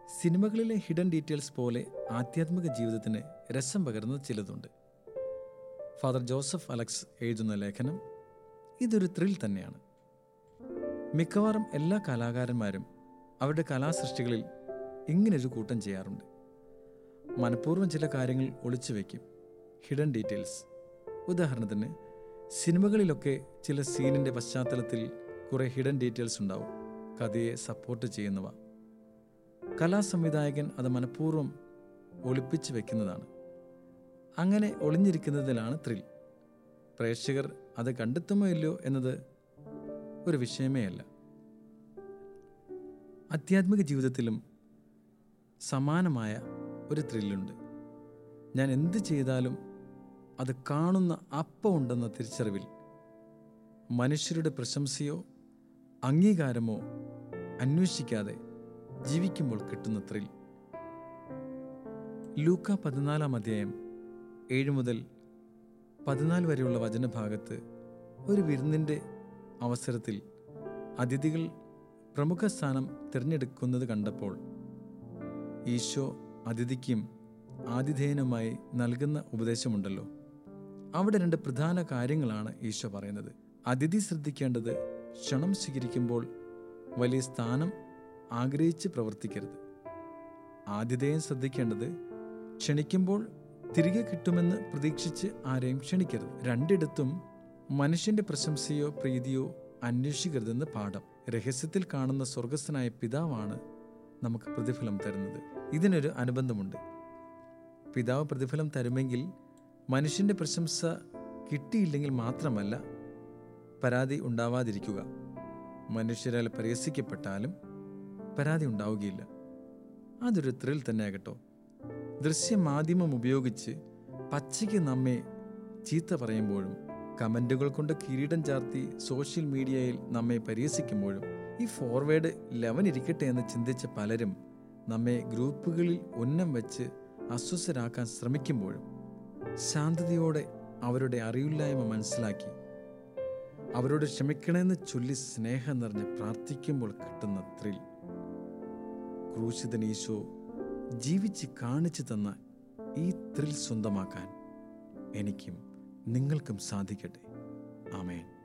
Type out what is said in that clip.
സിനിമകളിലെ hidden details പോലെ ആധ്യാത്മിക ജീവിതത്തിന് രസം പകരുന്ന ചിലതുണ്ട് ഫാദർ ജോസഫ് അലക്സ് എഴുതുന്ന ലേഖനം ഇതൊരു ത്രിൽ തന്നെയാണ് മിക്കവാറും എല്ലാ കലാകാരന്മാരും അവരുടെ കലാസൃഷ്ടികളിൽ ഇങ്ങനൊരു കൂട്ടം ചെയ്യാറുണ്ട് മനഃപൂർവ്വം ചില കാര്യങ്ങൾ ഒളിച്ചു വയ്ക്കും ഹിഡൻ ഡീറ്റെയിൽസ് ഉദാഹരണത്തിന് സിനിമകളിലൊക്കെ ചില സീനിൻ്റെ പശ്ചാത്തലത്തിൽ കുറേ ഹിഡൻ ഡീറ്റെയിൽസ് ഉണ്ടാവും കഥയെ സപ്പോർട്ട് ചെയ്യുന്നവ കലാസംവിധായകൻ അത് മനഃപൂർവ്വം ഒളിപ്പിച്ചു വെക്കുന്നതാണ് അങ്ങനെ ഒളിഞ്ഞിരിക്കുന്നതിലാണ് ത്രിൽ പ്രേക്ഷകർ അത് കണ്ടെത്തുമോ ഇല്ലയോ എന്നത് ഒരു വിഷയമേ അല്ല ആധ്യാത്മിക ജീവിതത്തിലും സമാനമായ ഒരു ത്രില്ലുണ്ട് ഞാൻ എന്ത് ചെയ്താലും അത് കാണുന്ന അപ്പം ഉണ്ടെന്ന തിരിച്ചറിവിൽ മനുഷ്യരുടെ പ്രശംസയോ അംഗീകാരമോ അന്വേഷിക്കാതെ ജീവിക്കുമ്പോൾ കിട്ടുന്ന ത്രിൽ ലൂക്ക പതിനാലാം അധ്യായം ഏഴ് മുതൽ പതിനാല് വരെയുള്ള വചനഭാഗത്ത് ഒരു വിരുന്നിൻ്റെ അവസരത്തിൽ അതിഥികൾ പ്രമുഖ സ്ഥാനം തിരഞ്ഞെടുക്കുന്നത് കണ്ടപ്പോൾ ഈശോ അതിഥിക്കും ആതിഥേയനുമായി നൽകുന്ന ഉപദേശമുണ്ടല്ലോ അവിടെ രണ്ട് പ്രധാന കാര്യങ്ങളാണ് ഈശോ പറയുന്നത് അതിഥി ശ്രദ്ധിക്കേണ്ടത് ക്ഷണം സ്വീകരിക്കുമ്പോൾ വലിയ സ്ഥാനം ആഗ്രഹിച്ച് പ്രവർത്തിക്കരുത് ആതിഥേയൻ ശ്രദ്ധിക്കേണ്ടത് ക്ഷണിക്കുമ്പോൾ തിരികെ കിട്ടുമെന്ന് പ്രതീക്ഷിച്ച് ആരെയും ക്ഷണിക്കരുത് രണ്ടിടത്തും മനുഷ്യന്റെ പ്രശംസയോ പ്രീതിയോ അന്വേഷിക്കരുതെന്ന് പാഠം രഹസ്യത്തിൽ കാണുന്ന സ്വർഗസ്ഥനായ പിതാവാണ് നമുക്ക് പ്രതിഫലം തരുന്നത് ഇതിനൊരു അനുബന്ധമുണ്ട് പിതാവ് പ്രതിഫലം തരുമെങ്കിൽ മനുഷ്യന്റെ പ്രശംസ കിട്ടിയില്ലെങ്കിൽ മാത്രമല്ല പരാതി ഉണ്ടാവാതിരിക്കുക മനുഷ്യരാൽ പരിഹസിക്കപ്പെട്ടാലും പരാതി ഉണ്ടാവുകയില്ല അതൊരു ത്രിൽ തന്നെയാകട്ടോ ദൃശ്യമാധ്യമം ഉപയോഗിച്ച് പച്ചയ്ക്ക് നമ്മെ ചീത്ത പറയുമ്പോഴും കമൻറ്റുകൾ കൊണ്ട് കിരീടം ചാർത്തി സോഷ്യൽ മീഡിയയിൽ നമ്മെ പരിഹസിക്കുമ്പോഴും ഈ ഫോർവേഡ് ലെവൻ ഇരിക്കട്ടെ എന്ന് ചിന്തിച്ച പലരും നമ്മെ ഗ്രൂപ്പുകളിൽ ഉന്നം വെച്ച് അസ്വസ്ഥരാക്കാൻ ശ്രമിക്കുമ്പോഴും ശാന്തതയോടെ അവരുടെ അറിവില്ലായ്മ മനസ്സിലാക്കി അവരോട് ക്ഷമിക്കണമെന്ന് ചൊല്ലി സ്നേഹം നിറഞ്ഞ് പ്രാർത്ഥിക്കുമ്പോൾ കിട്ടുന്ന ത്രിൽ ക്രൂശിതൻ ഈശോ ജീവിച്ച് കാണിച്ചു തന്ന ഈ ത്രിൽ സ്വന്തമാക്കാൻ എനിക്കും നിങ്ങൾക്കും സാധിക്കട്ടെ ആമേൻ